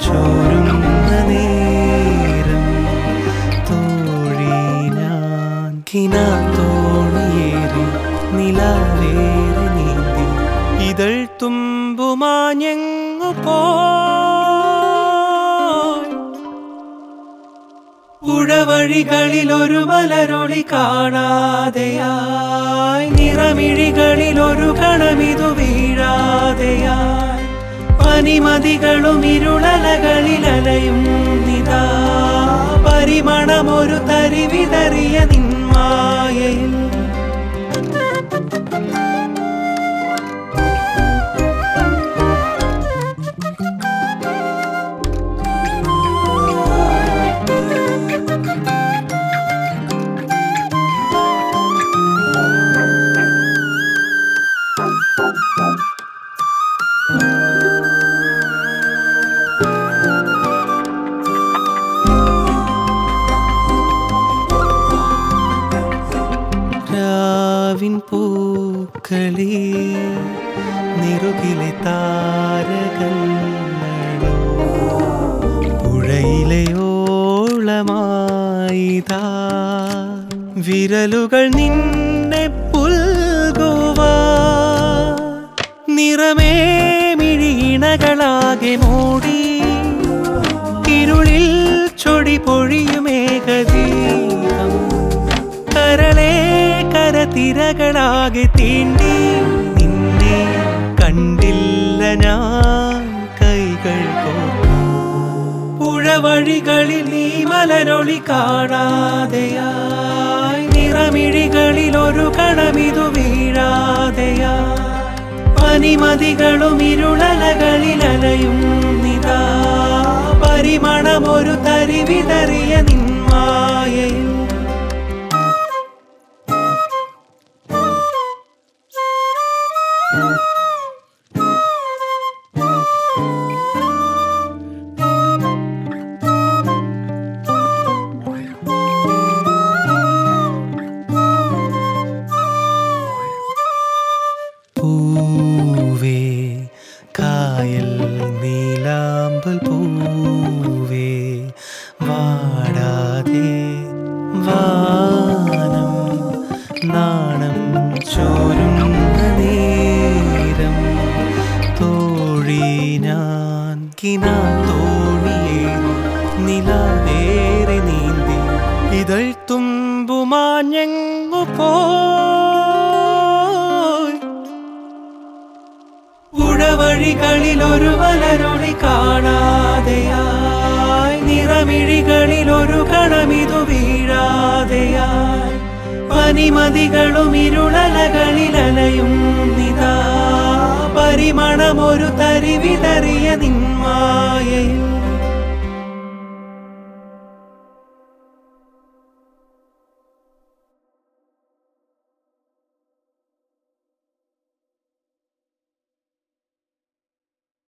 ചോരുന്ന നേരം തോഴി ഞാൻ കിനാത്തോണിയേറി നിലാവേറെ നീന്തി ഇതൾ തുമ്പുമാഞ്ഞെങ്ങു പോയി ഉഴവഴികളിൽ ഒരു മലരൊളി കാണാതെയായി നിറമിഴികളിൽ ഒരു കണമിതു വീഴാതെയായി പനിമതികളും ഇരുളലകളിൽ അലയും നിതാ പരിമണമൊരു തരി വിതറിയ നിന്മായയിൽ രാവിൻ പൂക്കളി നിറുകിലെ താരകങ്ങളോ പുഴയിലെ ഓളമായിതാ വിരലുകൾ നിന്നെ പുൽകുവാ നിറമേ മിഴിയിണകളാകെ മൂടി ഇരുളിൽ ചൊടി പൊഴിയുമേകദീപം കരളെ കരതിരകളാകെ തീണ്ടി നിന്നെ കണ്ടില്ല ഞാൻ കൈകൾ കോർക്കാം പുഴവഴികളിൽ നീ മലരൊളി കാണാതെയായി നിറമിഴികളിൽ ഒരു കണമിതു വീഴാതെയായി പനിമതികളും ഇരുളലകളിൽ അലയും നിതാ പരിമണമൊരു തരി വിതറിയ നിന്മായയിൽ പൂവേ കായൽ നീലാമ്പൽ പൂവേ വാടാതെ വാനം നാണം ചോരുന്ന നേരം തോഴി ഞാൻ കിനാ തോണിയേറി നിലാവേറെ നീന്തി ഇതൾ തുമ്പുമാഞ്ഞെങ്ങു പോയി ഉഴവഴികളിൽ ഒരു മലരൊളി കാണാതെയായി നിറമിഴികളിൽ ഒരു കണമിതു വീഴാതെയായി പനിമതികളും ഇരുളലകളിൽ അലയും നിതാ പരിമണമൊരു തരി വിതറിയ നിന്മായയിൽ